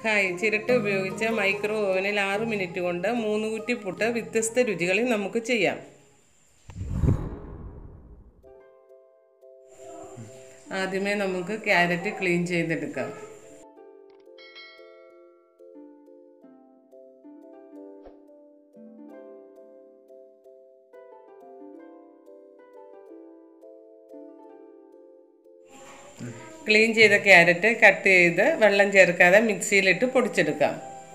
hi ചിരട്ട ഉപയോഗിച്ച് micro ഓവനിൽ ആറ് മിനിറ്റ് കൊണ്ട് മൂന്ന് കുറ്റി പുട്ട് വ്യത്യസ്ത രുചികളിൽ നമുക്ക് ചെയ്യാം ആദ്യമേ നമുക്ക് ക്യാരറ്റ് ക്ലീൻ ചെയ്തെടുക്കാം ക്ലീൻ ചെയ്ത ക്യാരറ്റ് കട്ട് ചെയ്ത് വെള്ളം ചേർക്കാതെ മിക്സിയിലിട്ട് പൊടിച്ചെടുക്കാം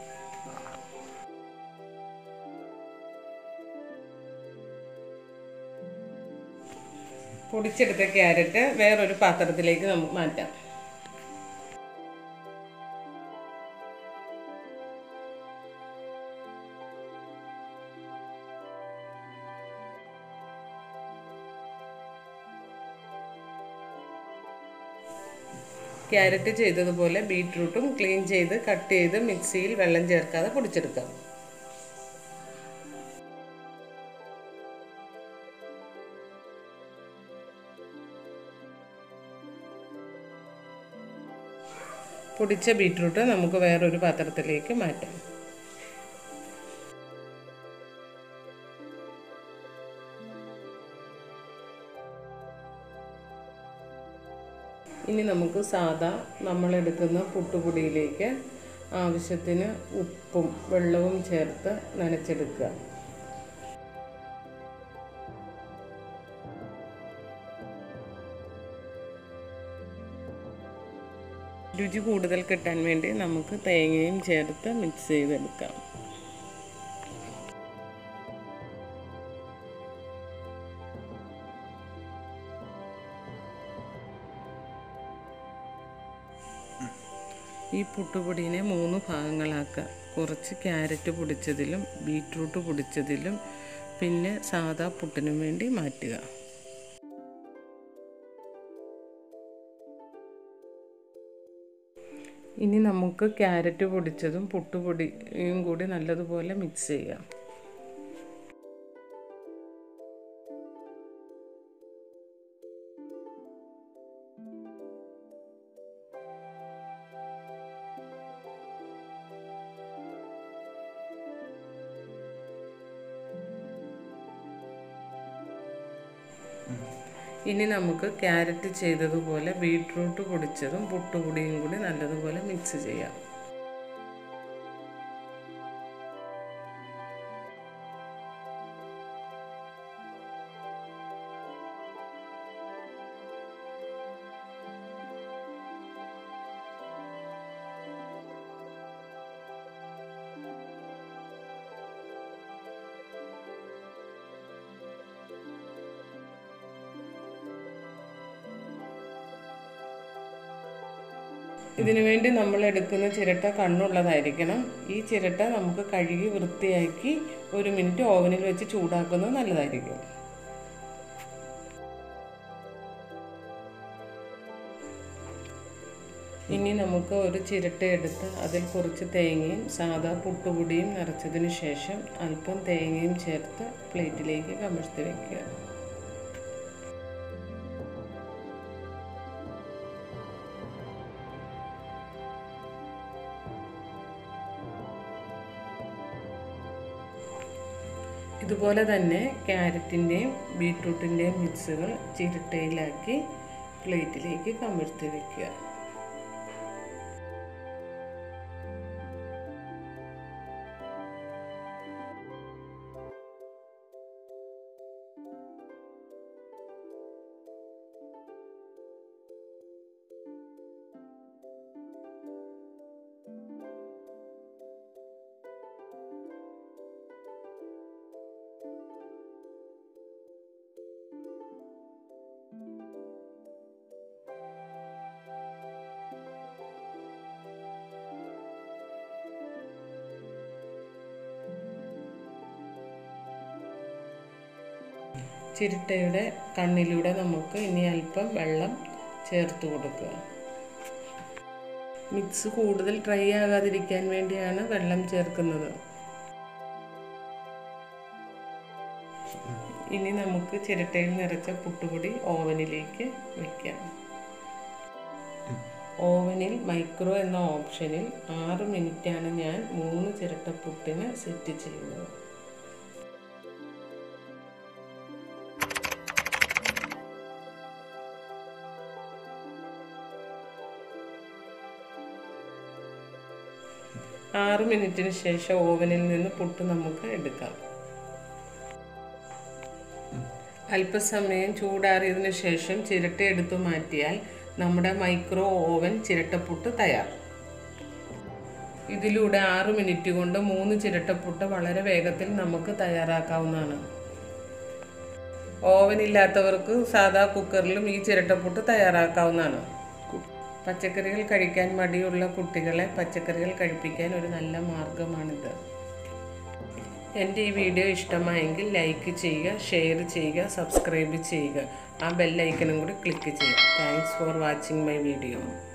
പൊടിച്ചെടുത്ത ക്യാരറ്റ് വേറൊരു പാത്രത്തിലേക്ക് നമുക്ക് മാറ്റാം ക്യാരറ്റ് ചെയ്തതുപോലെ ബീട്രൂട്ടും ക്ലീൻ ചെയ്ത് കട്ട് ചെയ്ത് മിക്സിയിൽ വെള്ളം ചേർക്കാതെ പൊടിച്ചെടുക്കാം പൊടിച്ച ബീട്രൂട്ട് നമുക്ക് വേറൊരു പാത്രത്തിലേക്ക് മാറ്റാം ഇനി നമുക്ക് സാദാ നമ്മളെടുക്കുന്ന പുട്ടുപൊടിയിലേക്ക് ആവശ്യത്തിന് ഉപ്പും വെള്ളവും ചേർത്ത് നനച്ചെടുക്കുക രുചി കൂടുതൽ കിട്ടാൻ വേണ്ടി നമുക്ക് തേങ്ങയും ചേർത്ത് മിക്സ് ചെയ്തെടുക്കാം ഈ പുട്ടുപൊടിനെ മൂന്ന് ഭാഗങ്ങളാക്കുക കുറച്ച് ക്യാരറ്റ് പൊടിച്ചതിലും ബീട്രൂട്ട് പൊടിച്ചതിലും പിന്നെ സാദാ പുട്ടിനും വേണ്ടി മാറ്റുക ഇനി നമുക്ക് ക്യാരറ്റ് പൊടിച്ചതും പുട്ടുപൊടിയും കൂടി നല്ലതുപോലെ മിക്സ് ചെയ്യാം ഇനി നമുക്ക് ക്യാരറ്റ് ചെയ്തതുപോലെ ബീട്രൂട്ട് പൊടിച്ചതും പുട്ടുപൊടിയും കൂടി നല്ലതുപോലെ മിക്സ് ചെയ്യാം ഇതിനു വേണ്ടി നമ്മൾ എടുക്കുന്ന ചിരട്ട കണ്ണുള്ളതായിരിക്കണം ഈ ചിരട്ട നമുക്ക് കഴുകി വൃത്തിയാക്കി ഒരു മിനിറ്റ് ഓവനിൽ വെച്ച് ചൂടാക്കുന്നത് നല്ലതായിരിക്കും ഇനി നമുക്ക് ഒരു ചിരട്ട എടുത്ത് അതിൽ കുറച്ച് തേങ്ങയും സാദാ പുട്ടുപൊടിയും നിറച്ചതിന് ശേഷം അല്പം തേങ്ങയും ചേർത്ത് പ്ലേറ്റിലേക്ക് കമഴ്ത്തി വയ്ക്കുക ഇതുപോലെ തന്നെ ക്യാരറ്റിൻ്റെയും ബീട്രൂട്ടിൻ്റെയും മിക്സുകൾ ചിരട്ടയിലാക്കി പ്ലേറ്റിലേക്ക് കമഴ്ത്തി വയ്ക്കുക ചിരട്ടയുടെ കണ്ണിലൂടെ നമുക്ക് ഇനി അല്പം വെള്ളം ചേർത്ത് കൊടുക്കുക മിക്സ് കൂടുതൽ ഡ്രൈ ആകാതിരിക്കാൻ വേണ്ടിയാണ് വെള്ളം ചേർക്കുന്നത് ഇനി നമുക്ക് ചിരട്ടയിൽ നിറച്ച പുട്ടുപൊടി ഓവനിലേക്ക് വയ്ക്കാം ഓവനിൽ മൈക്രോ എന്ന ഓപ്ഷനിൽ ആറ് മിനിറ്റാണ് ഞാൻ മൂന്ന് ചിരട്ടപ്പുട്ടിന് സെറ്റ് ചെയ്യുന്നത് ആറ് മിനിറ്റിന് ശേഷം ഓവനിൽ നിന്ന് പുട്ട് നമുക്ക് എടുക്കാം അല്പസമയം ചൂടാറിയതിനു ശേഷം ചിരട്ട എടുത്തു മാറ്റിയാൽ നമ്മുടെ മൈക്രോ ഓവൻ ചിരട്ടപ്പുട്ട് തയ്യാർ ഇതിലൂടെ ആറ് മിനിറ്റ് കൊണ്ട് മൂന്ന് ചിരട്ടപ്പുട്ട് വളരെ വേഗത്തിൽ നമുക്ക് തയ്യാറാക്കാവുന്നതാണ് ഓവൻ ഇല്ലാത്തവർക്ക് സാധാ കുക്കറിലും ഈ ചിരട്ടപ്പുട്ട് തയ്യാറാക്കാവുന്നതാണ് പച്ചക്കറികൾ കഴിക്കാൻ മടിയുള്ള കുട്ടികളെ പച്ചക്കറികൾ കഴിപ്പിക്കാൻ ഒരു നല്ല മാർഗമാണിത് എൻ്റെ ഈ വീഡിയോ ഇഷ്ടമായെങ്കിൽ ലൈക്ക് ചെയ്യുക ഷെയർ ചെയ്യുക സബ്സ്ക്രൈബ് ചെയ്യുക ആ ബെല്ലൈക്കനും കൂടി ക്ലിക്ക് ചെയ്യുക thanks for watching my video